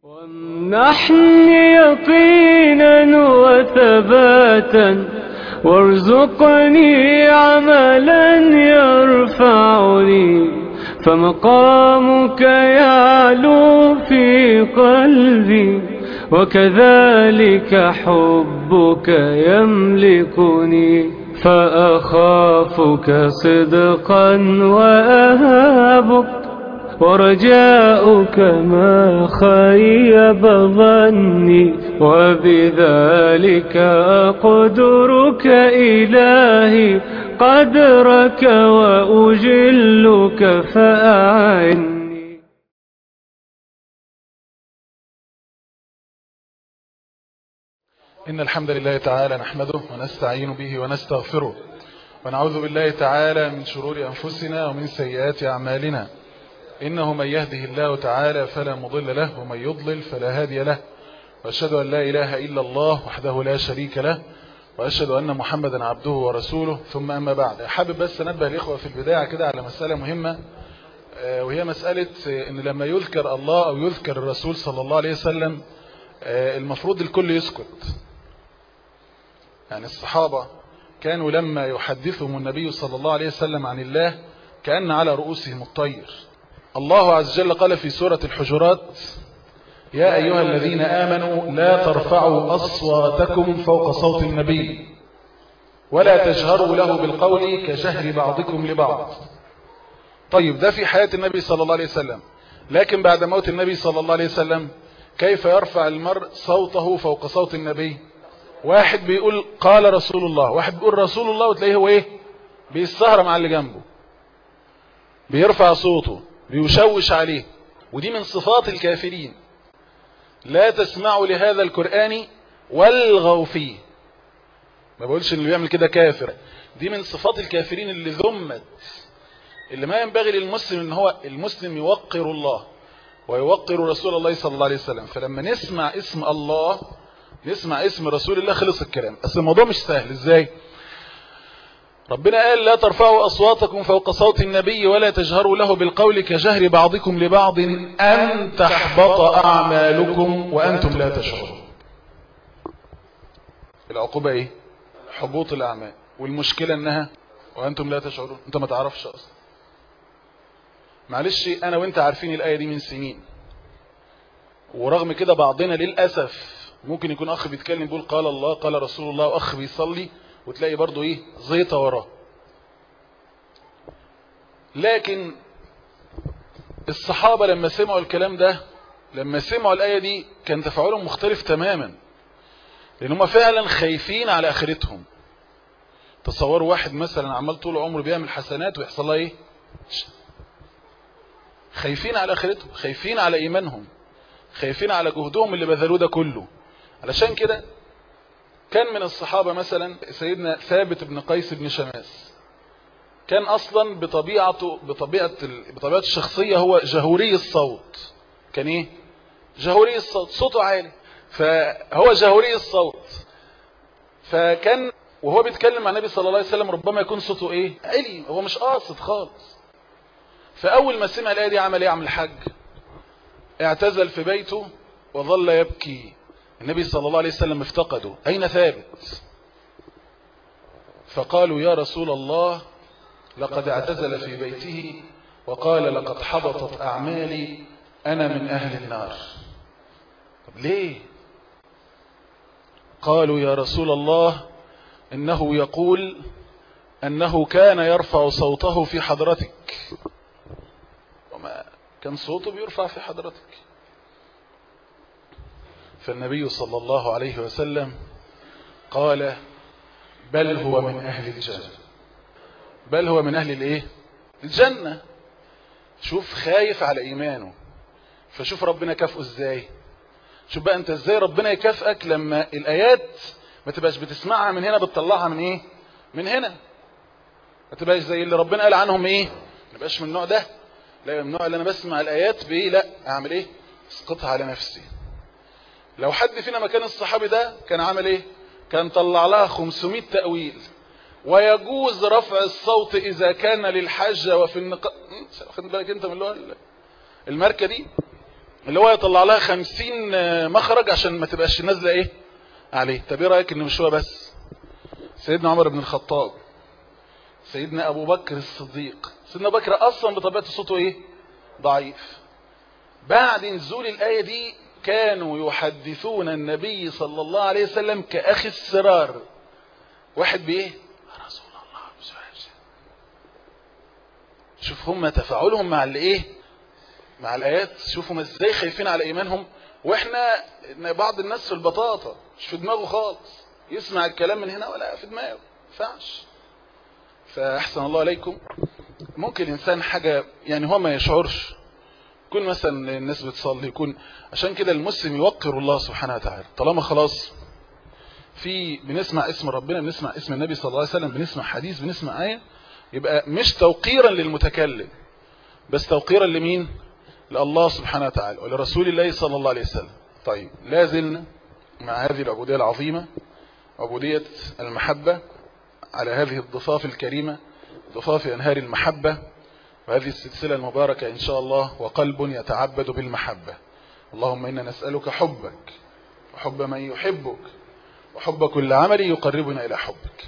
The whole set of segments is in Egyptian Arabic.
وامنحني يقينا وثباتا وارزقني عملا يرفعني فمقامك يعلو في قلبي وكذلك حبك يملكني فأخافك صدقا وأهابك ورجاؤك ما خيب ظني وبذلك أقدرك إلهي قدرك وأجلك فأعني إن الحمد لله تعالى نحمده ونستعين به ونستغفره ونعوذ بالله تعالى من شرور أنفسنا ومن سيئات أعمالنا إنه من يهده الله تعالى فلا مضل له ومن يضلل فلا هادي له وأشهد أن لا إله إلا الله وحده لا شريك له وأشهد أن محمدا عبده ورسوله ثم أما بعد حابب بس نبه الإخوة في البداية كده على مسألة مهمة وهي مسألة أن لما يذكر الله أو يذكر الرسول صلى الله عليه وسلم المفروض الكل يسكت يعني الصحابة كانوا لما يحدثهم النبي صلى الله عليه وسلم عن الله كأن على رؤوسهم الطير الله عز وجل قال في سورة الحجرات يا أيها الذين آمنوا لا ترفعوا أصواتكم فوق صوت النبي ولا تجهروا له بالقول كجهر بعضكم لبعض طيب ده في حياة النبي صلى الله عليه وسلم لكن بعد موت النبي صلى الله عليه وسلم كيف يرفع المرء صوته فوق صوت النبي واحد بيقول قال رسول الله واحد بيقول رسول الله وتلاقيه هو ايه بيستهرم على اللي جنبه بيرفع صوته بيشوش عليه ودي من صفات الكافرين لا تسمعوا لهذا القرآن والغوا فيه ما بقولش ان اللي بيعمل كده كافر دي من صفات الكافرين اللي ذمت اللي ما ينبغي للمسلم ان هو المسلم يوقر الله ويوقر رسول الله صلى الله عليه وسلم فلما نسمع اسم الله نسمع اسم رسول الله خلص الكلام بس الموضوع مش سهل ازاي ربنا قال لا ترفعوا أصواتكم فوق صوت النبي ولا تجهروا له بالقول كجهر بعضكم لبعض أن تحبط أعمالكم وأنتم لا تشعرون العقوبة ايه حبوط الأعمال والمشكلة انها وأنتم لا تشعرون انت ما تعرفش أصلا معلش أنا وانت عارفين الآية دي من سنين ورغم كده بعضنا للأسف ممكن يكون أخ بيتكلم بيقول قال الله قال رسول الله وأخ بيصلي وتلاقي برضو ايه زيطة وراه لكن الصحابة لما سمعوا الكلام ده لما سمعوا الآية دي كان تفاعلهم مختلف تماما لأن هم فعلا خايفين على آخرتهم تصوروا واحد مثلا عمال طول عمره بيعمل حسنات ويحصل لها ايه خايفين على آخرتهم خايفين على إيمانهم خايفين على جهدهم اللي بذلوه ده كله علشان كده كان من الصحابة مثلا سيدنا ثابت بن قيس بن شماس كان أصلا بطبيعته بطبيعة بطبيعة الشخصية هو جهوري الصوت كان إيه جهوري الصوت صوته عالي فهو جهوري الصوت فكان وهو بيتكلم مع النبي صلى الله عليه وسلم ربما يكون صوته إيه عالي هو مش قاصد خالص فأول ما سمع الآية دي عمل إيه عمل الحاج اعتزل في بيته وظل يبكي النبي صلى الله عليه وسلم افتقدوا أين ثابت فقالوا يا رسول الله لقد اعتزل في بيته وقال لقد حبطت أعمالي أنا من أهل النار طب ليه قالوا يا رسول الله إنه يقول أنه كان يرفع صوته في حضرتك وما كان صوته بيرفع في حضرتك فالنبي صلى الله عليه وسلم قال بل هو من أهل الجنة بل هو من أهل الإيه الجنة شوف خايف على إيمانه فشوف ربنا كافئه إزاي شوف بقى أنت إزاي ربنا يكافئك لما الآيات ما تبقاش بتسمعها من هنا بتطلعها من إيه من هنا ما تبقاش زي اللي ربنا قال عنهم إيه ما تبقاش من النوع ده لا من النوع اللي أنا بسمع الآيات بإيه لا أعمل إيه اسقطها على نفسي لو حد فينا مكان الصحابي ده كان عمل ايه كان طلع لها 500 تأويل ويجوز رفع الصوت اذا كان للحجة وفي النقاء خد بالك انت من اللي الماركة دي اللي هو يطلع لها خمسين مخرج عشان ما تبقاش نازلة ايه عليه طب ايه رأيك ان مش هو بس سيدنا عمر بن الخطاب سيدنا ابو بكر الصديق سيدنا ابو بكر اصلا بطبيعه صوته ايه ضعيف بعد نزول الايه دي كانوا يحدثون النبي صلى الله عليه وسلم كاخي السرار واحد بايه رسول الله شوف هم تفاعلهم مع الايه مع الايات شوفوا ازاي خايفين على ايمانهم واحنا بعض الناس في البطاطا مش في دماغه خالص يسمع الكلام من هنا ولا في دماغه ما ينفعش فاحسن الله عليكم ممكن الانسان حاجة يعني هو ما يشعرش يكون مثلا الناس بتصلي يكون عشان كده المسلم يوقر الله سبحانه وتعالى طالما خلاص في بنسمع اسم ربنا بنسمع اسم النبي صلى الله عليه وسلم بنسمع حديث بنسمع آية يبقى مش توقيرا للمتكلم بس توقيرا لمين لله سبحانه وتعالى ولرسول الله صلى الله عليه وسلم طيب لا زلنا مع هذه العبودية العظيمة عبودية المحبة على هذه الضفاف الكريمة ضفاف أنهار المحبة وهذه السلسلة المباركة إن شاء الله وقلب يتعبد بالمحبة اللهم إنا نسألك حبك وحب من يحبك وحب كل عمل يقربنا إلى حبك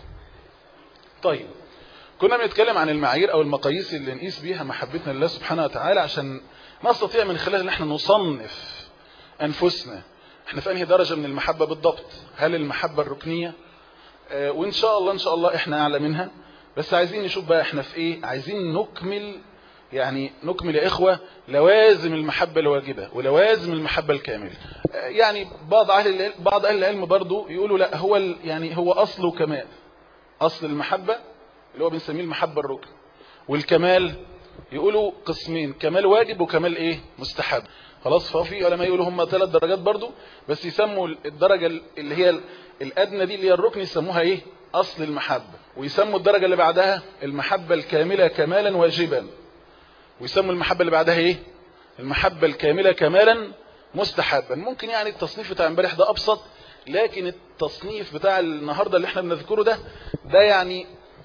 طيب كنا بنتكلم عن المعايير أو المقاييس اللي نقيس بيها محبتنا لله سبحانه وتعالى عشان نستطيع من خلال ان احنا نصنف أنفسنا احنا في انهي درجة من المحبة بالضبط هل المحبة الركنية اه وان شاء الله ان شاء الله احنا اعلى منها بس عايزين نشوف بقى احنا في ايه عايزين نكمل يعني نكمل يا اخوة لوازم المحبة الواجبة ولوازم المحبة الكاملة اه يعني بعض اهل بعض اهل العلم برضو يقولوا لا هو يعني هو اصله كمال اصل المحبة اللي هو بنسميه المحبة الركن والكمال يقولوا قسمين كمال واجب وكمال ايه مستحب خلاص ففي علماء يقولوا هم ثلاث درجات برضو بس يسموا الدرجة اللي هي الأدنى دي اللي هي الركن يسموها ايه أصل المحبة ويسموا الدرجة اللي بعدها المحبة الكاملة كمالا واجبا ويسموا المحبة اللي بعدها ايه المحبة الكاملة كمالا مستحبا ممكن يعني التصنيف بتاع امبارح ده أبسط لكن التصنيف بتاع النهاردة اللي احنا بنذكره ده ده يعني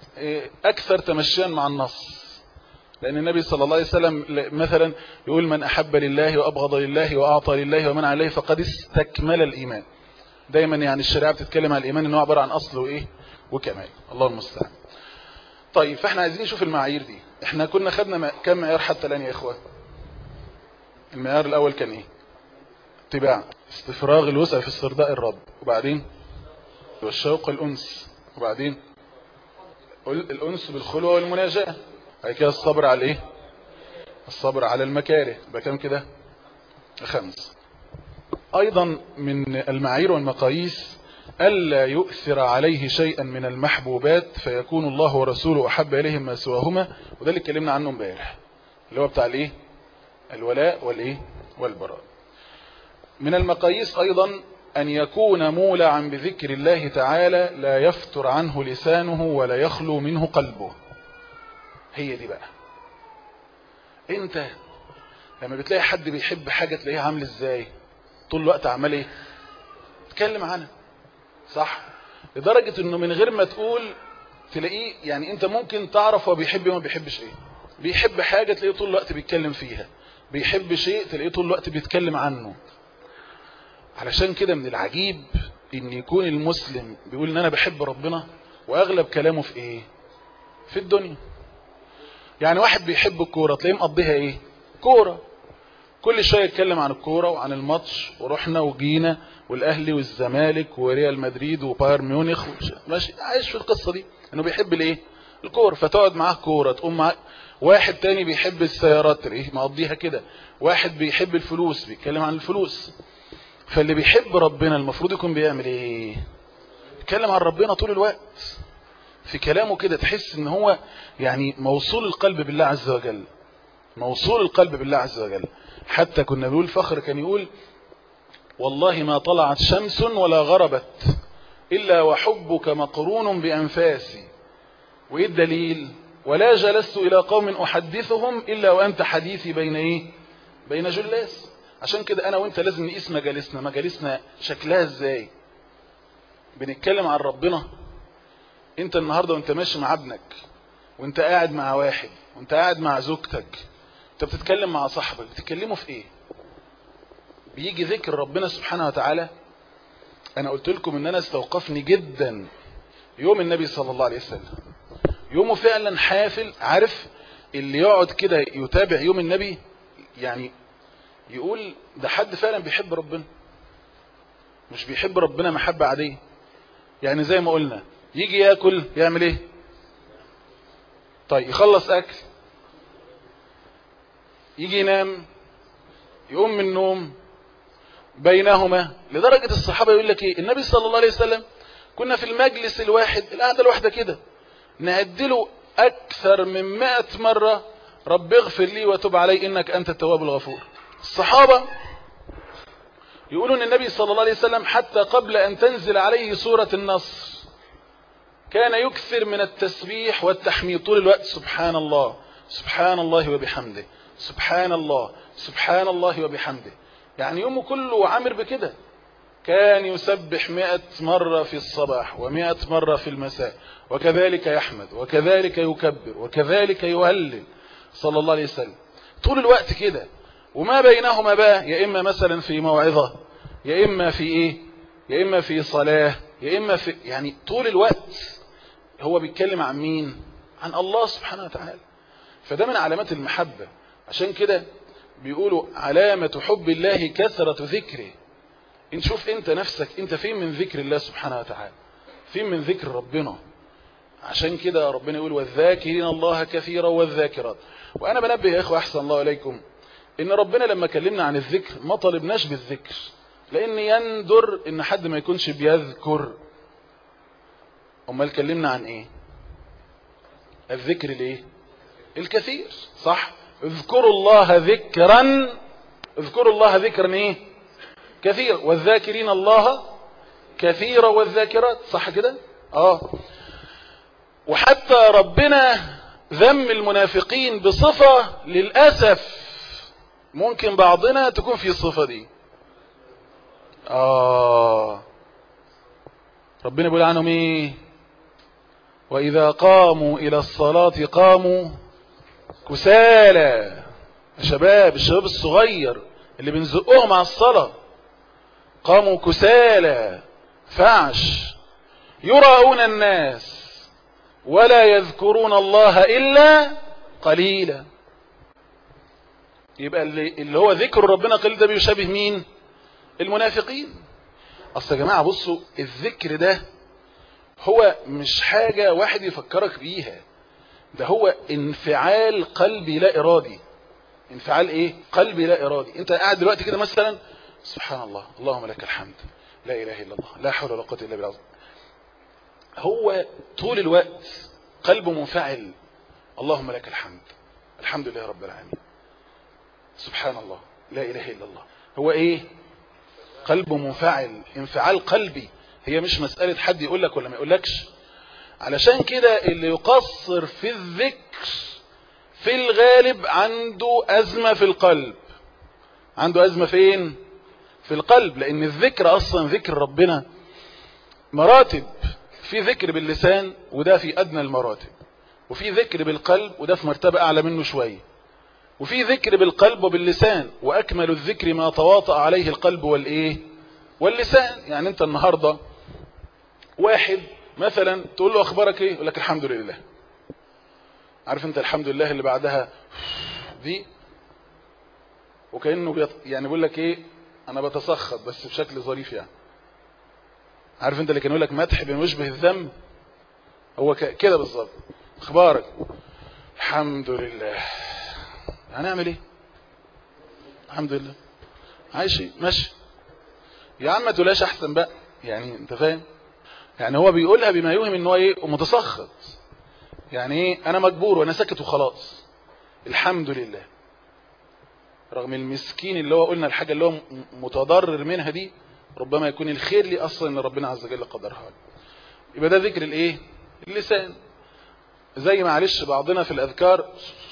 أكثر تمشيا مع النص لأن النبي صلى الله عليه وسلم مثلا يقول من أحب لله وأبغض لله وأعطى لله ومن عليه فقد استكمل الإيمان دايما يعني الشريعة بتتكلم عن الإيمان أنه عبارة عن أصل وإيه وكمال الله المستعان طيب فاحنا عايزين نشوف المعايير دي احنا كنا خدنا كم معيار حتى الآن يا إخوة المعيار الأول كان إيه اتباع استفراغ الوسع في استرضاء الرب وبعدين والشوق الأنس وبعدين الأنس بالخلوة والمناجاة بعد كده الصبر على ايه الصبر على المكاره يبقى كام كده خمس ايضا من المعايير والمقاييس الا يؤثر عليه شيئا من المحبوبات فيكون الله ورسوله احب اليهم ما سواهما وده اللي اتكلمنا عنه امبارح اللي هو بتاع الايه الولاء والايه والبراء من المقاييس ايضا ان يكون مولعا بذكر الله تعالى لا يفتر عنه لسانه ولا يخلو منه قلبه هي دي بقى انت لما بتلاقي حد بيحب حاجة تلاقيه عامل ازاي طول الوقت عمال ايه تكلم عنها صح لدرجة انه من غير ما تقول تلاقيه يعني انت ممكن تعرف هو بيحب وما بيحبش ايه بيحب حاجة تلاقيه طول الوقت بيتكلم فيها بيحب شيء تلاقيه طول الوقت بيتكلم عنه علشان كده من العجيب ان يكون المسلم بيقول ان انا بحب ربنا واغلب كلامه في ايه في الدنيا يعني واحد بيحب الكورة تلاقيه مقضيها ايه كورة كل شوية يتكلم عن الكورة وعن الماتش ورحنا وجينا والاهلي والزمالك وريال مدريد وبايرن ميونخ ماشي عايش في القصة دي انه بيحب الايه الكورة فتقعد معاه كورة تقوم معاه واحد تاني بيحب السيارات تلاقيه مقضيها كده واحد بيحب الفلوس بيتكلم عن الفلوس فاللي بيحب ربنا المفروض يكون بيعمل ايه يتكلم عن ربنا طول الوقت في كلامه كده تحس ان هو يعني موصول القلب بالله عز وجل موصول القلب بالله عز وجل حتى كنا بنقول فخر كان يقول والله ما طلعت شمس ولا غربت إلا وحبك مقرون بأنفاسي وإيه الدليل ولا جلست إلى قوم أحدثهم إلا وأنت حديثي بين إيه بين جلاس عشان كده أنا وإنت لازم نقيس مجالسنا مجالسنا شكلها إزاي بنتكلم عن ربنا انت النهاردة وانت ماشي مع ابنك وانت قاعد مع واحد وانت قاعد مع زوجتك انت بتتكلم مع صاحبك بتتكلموا في ايه بيجي ذكر ربنا سبحانه وتعالى انا قلت لكم ان انا استوقفني جدا يوم النبي صلى الله عليه وسلم يومه فعلا حافل عارف اللي يقعد كده يتابع يوم النبي يعني يقول ده حد فعلا بيحب ربنا مش بيحب ربنا محبة عادية يعني زي ما قلنا يجي ياكل يعمل ايه طيب يخلص اكل يجي ينام يقوم من النوم بينهما لدرجة الصحابة يقول لك ايه النبي صلى الله عليه وسلم كنا في المجلس الواحد القعدة الواحدة كده نعدله اكثر من مئة مرة رب اغفر لي وتب علي انك انت التواب الغفور الصحابة يقولون النبي صلى الله عليه وسلم حتى قبل ان تنزل عليه سورة النصر كان يكثر من التسبيح والتحميد طول الوقت سبحان الله سبحان الله وبحمده سبحان الله سبحان الله وبحمده يعني يومه كله عامر بكده كان يسبح مئة مرة في الصباح ومئة مرة في المساء وكذلك يحمد وكذلك يكبر وكذلك يهلل صلى الله عليه وسلم طول الوقت كده وما بينهما بقى يا إما مثلا في موعظة يا إما في إيه يا إما في صلاة يا إما في يعني طول الوقت هو بيتكلم عن مين عن الله سبحانه وتعالى فده من علامات المحبة عشان كده بيقولوا علامة حب الله كثرة ذكره ان شوف انت نفسك انت فين من ذكر الله سبحانه وتعالى فين من ذكر ربنا عشان كده ربنا يقول والذاكرين الله كثيرا والذاكرات وانا بنبه يا اخوة احسن الله عليكم ان ربنا لما كلمنا عن الذكر ما طلبناش بالذكر لان يندر ان حد ما يكونش بيذكر امال كلمنا عن ايه الذكر ليه الكثير صح اذكروا الله ذكرا اذكروا الله ذكرا ايه كثير والذاكرين الله كثيرا والذاكرات صح كده اه وحتى ربنا ذم المنافقين بصفة للأسف ممكن بعضنا تكون في الصفة دي آه ربنا بيقول عنهم ايه وإذا قاموا إلى الصلاة قاموا كسالى شباب الشباب الصغير اللي بنزقهم على الصلاة قاموا كسالى فعش يراؤون الناس ولا يذكرون الله إلا قليلا يبقى اللي, اللي هو ذكر ربنا قليل ده بيشابه مين المنافقين اصل يا جماعة بصوا الذكر ده هو مش حاجة واحد يفكرك بيها ده هو انفعال قلبي لا ارادي انفعال ايه قلبي لا ارادي انت قاعد دلوقتي كده مثلا سبحان الله اللهم لك الحمد لا اله الا الله لا حول ولا قوه الا بالله هو طول الوقت قلبه منفعل اللهم لك الحمد الحمد لله رب العالمين سبحان الله لا اله الا الله هو ايه قلبه منفعل انفعال قلبي هي مش مسألة حد يقول لك ولا ما يقولكش علشان كده اللي يقصر في الذكر في الغالب عنده أزمة في القلب عنده أزمة فين في القلب لأن الذكر أصلا ذكر ربنا مراتب في ذكر باللسان وده في أدنى المراتب وفي ذكر بالقلب وده في مرتبة أعلى منه شوية وفي ذكر بالقلب وباللسان وأكمل الذكر ما تواطأ عليه القلب والإيه واللسان يعني أنت النهاردة واحد مثلا تقول له أخبارك إيه يقول لك الحمد لله عارف أنت الحمد لله اللي بعدها دي وكأنه بيط... يعني بيقول لك إيه أنا بتسخط بس بشكل ظريف يعني عارف أنت اللي كان يقول لك مدح بما يشبه الذم هو ك... كده بالظبط أخبارك الحمد لله هنعمل ايه الحمد لله عايش ماشي يا عم ما تقولهاش احسن بقى يعني انت فاهم يعني هو بيقولها بما يوهم ان هو ايه متسخط يعني ايه انا مجبور وانا ساكت وخلاص الحمد لله رغم المسكين اللي هو قلنا الحاجة اللي هو متضرر منها دي ربما يكون الخير لي اصلا ان ربنا عز وجل قدرها له يبقى ده ذكر الايه اللسان زي معلش بعضنا في الاذكار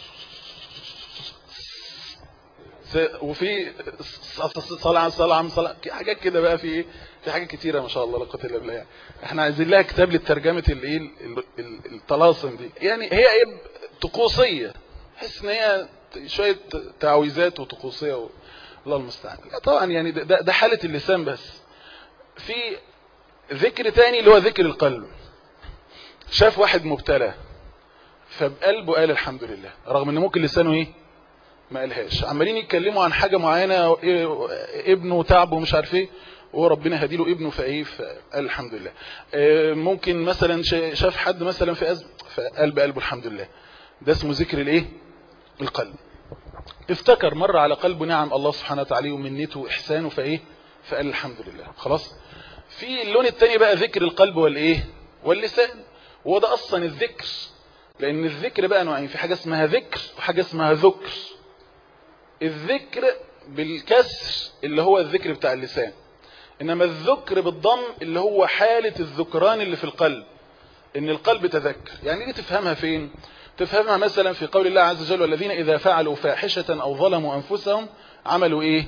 وفي صلاة صلاة صلاة حاجات كده بقى في ايه في حاجات كتيرة ما شاء الله لا قوه الا بالله يعني احنا عايزين لها كتاب للترجمة الايه الطلاسم دي يعني هي ايه طقوسية حس ان هي شوية تعويذات وطقوسية الله المستعان لا طبعا يعني ده, ده, ده حالة اللسان بس في ذكر تاني اللي هو ذكر القلب شاف واحد مبتلى فبقلبه قال الحمد لله رغم ان ممكن لسانه ايه ما قالهاش عمالين يتكلموا عن حاجة معينة إيه ابنه تعب ومش عارف ايه وربنا هديله ابنه فايه فقال الحمد لله آه، ممكن مثلا شا- شاف حد مثلا في أزمة فقال بقلبه الحمد لله ده اسمه ذكر الايه القلب افتكر مرة على قلبه نعم الله سبحانه وتعالى ومنته واحسانه فايه فقال الحمد لله خلاص في اللون التاني بقى ذكر القلب والايه واللسان وهو ده اصلا الذكر لان الذكر بقى نوعين في حاجة اسمها ذكر وحاجة اسمها ذكر الذكر بالكسر اللي هو الذكر بتاع اللسان انما الذكر بالضم اللي هو حالة الذكران اللي في القلب ان القلب تذكر يعني دي تفهمها فين تفهمها مثلا في قول الله عز وجل والذين اذا فعلوا فاحشة او ظلموا انفسهم عملوا ايه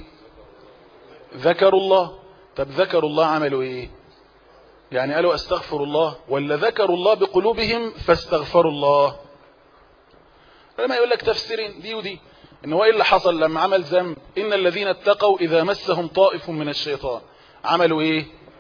ذكروا الله طب ذكروا الله عملوا ايه يعني قالوا استغفر الله ولا ذكروا الله بقلوبهم فاستغفروا الله لما يقول لك تفسيرين دي ودي ان هو ايه اللي حصل لما عمل ذنب ان الذين اتقوا اذا مسهم طائف من الشيطان عملوا ايه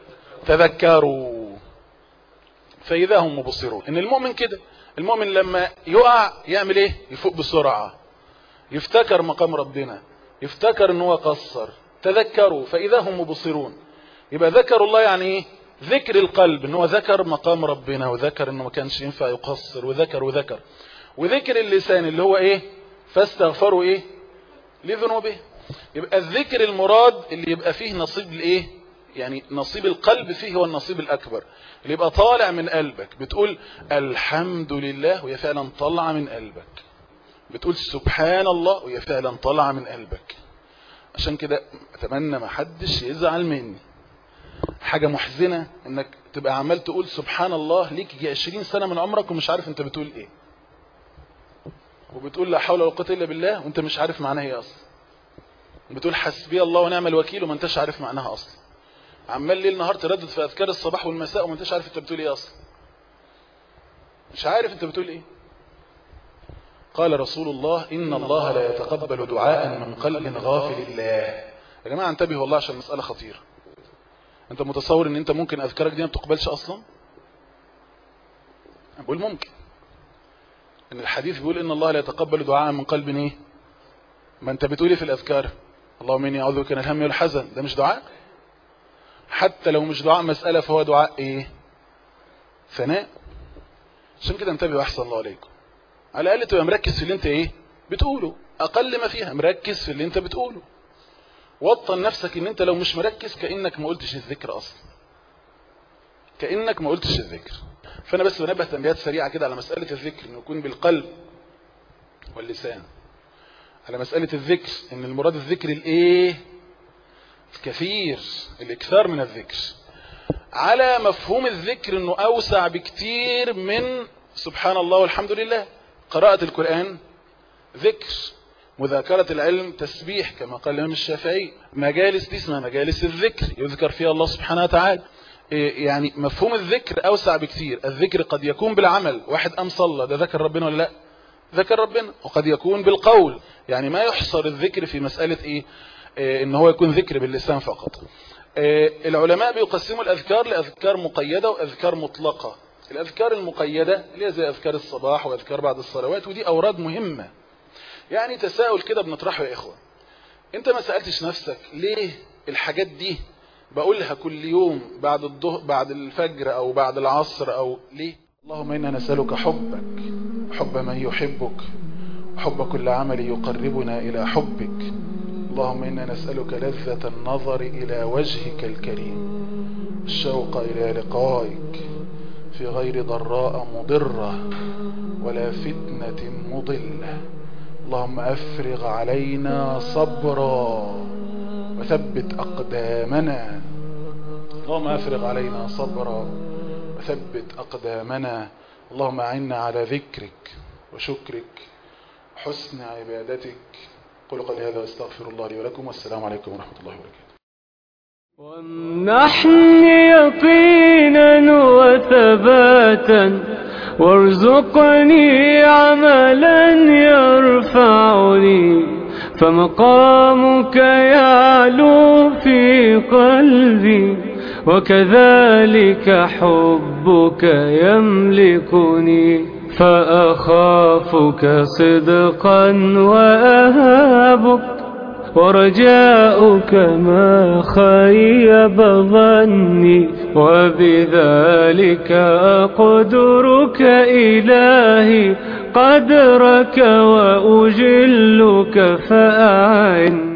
تذكروا فاذا هم مبصرون ان المؤمن كده المؤمن لما يقع يعمل ايه يفوق بسرعة يفتكر مقام ربنا يفتكر ان هو قصر تذكروا فاذا هم مبصرون يبقى ذكروا الله يعني ايه ذكر القلب ان هو ذكر مقام ربنا وذكر انه ما كانش ينفع يقصر وذكر وذكر وذكر اللسان اللي هو ايه فاستغفروا ايه لذنوبه يبقى الذكر المراد اللي يبقى فيه نصيب الايه يعني نصيب القلب فيه هو النصيب الاكبر اللي يبقى طالع من قلبك بتقول الحمد لله وهي فعلا طالعه من قلبك بتقول سبحان الله وهي فعلا طالعه من قلبك عشان كده اتمنى ما حدش يزعل مني حاجة محزنة انك تبقى عمال تقول سبحان الله ليك يجي 20 سنة من عمرك ومش عارف انت بتقول ايه وبتقول لا حول ولا قوه الا بالله وانت مش عارف معناها ايه اصلا بتقول حسبي الله ونعم الوكيل وما انتش عارف معناها اصلا عمال ليل نهار تردد في اذكار الصباح والمساء وما انتش عارف انت بتقول ايه اصلا مش عارف انت بتقول ايه قال رسول الله ان الله لا يتقبل دعاء من قلب غافل الله يا جماعه انتبهوا والله عشان المساله خطيره انت متصور ان انت ممكن اذكارك دي ما بتقبلش اصلا بقول ممكن ان الحديث بيقول ان الله لا يتقبل دعاء من قلب ايه ما انت بتقول ايه في الاذكار اللهم اني اعوذ بك من الهم والحزن ده مش دعاء حتى لو مش دعاء مسألة فهو دعاء ايه ثناء عشان كده انتبهوا احسن الله عليكم على الاقل تبقى مركز في اللي انت ايه بتقوله اقل ما فيها مركز في اللي انت بتقوله وطن نفسك ان انت لو مش مركز كانك ما قلتش الذكر اصلا كانك ما قلتش الذكر فانا بس بنبه تنبيهات سريعه كده على مساله الذكر انه يكون بالقلب واللسان على مساله الذكر ان المراد الذكر الايه الكثير الاكثار من الذكر على مفهوم الذكر انه اوسع بكتير من سبحان الله والحمد لله قراءة القرآن ذكر مذاكرة العلم تسبيح كما قال الإمام الشافعي مجالس دي اسمها مجالس الذكر يذكر فيها الله سبحانه وتعالى يعني مفهوم الذكر أوسع بكتير الذكر قد يكون بالعمل واحد أم صلى ده ذكر ربنا ولا لا ذكر ربنا وقد يكون بالقول يعني ما يحصر الذكر في مسألة إيه ان هو يكون ذكر باللسان فقط العلماء بيقسموا الأذكار لأذكار مقيدة وأذكار مطلقة الأذكار المقيدة اللي هي زي أذكار الصباح وأذكار بعد الصلوات ودي أوراد مهمة يعني تساؤل كده بنطرحه يا إخوة أنت ما سألتش نفسك ليه الحاجات دي بقولها كل يوم بعد الظهر بعد الفجر أو بعد العصر أو ليه اللهم إنا نسألك حبك حب من يحبك حب كل عمل يقربنا إلى حبك اللهم إنا نسألك لذة النظر إلى وجهك الكريم الشوق إلى لقائك في غير ضراء مضرة ولا فتنة مضلة اللهم أفرغ علينا صبرا وثبت أقدامنا اللهم أفرغ علينا صبرا وثبت أقدامنا اللهم أعنا على ذكرك وشكرك حسن عبادتك قل قولي هذا واستغفر الله لي ولكم والسلام عليكم ورحمة الله وبركاته وامنحني يقينا وثباتا وارزقني عملا يرفعني فمقامك يعلو في قلبي وكذلك حبك يملكني فأخافك صدقا وأهابك ورجاؤك ما خيب ظني وبذلك أقدرك إلهي قدرك وأجلك فأعني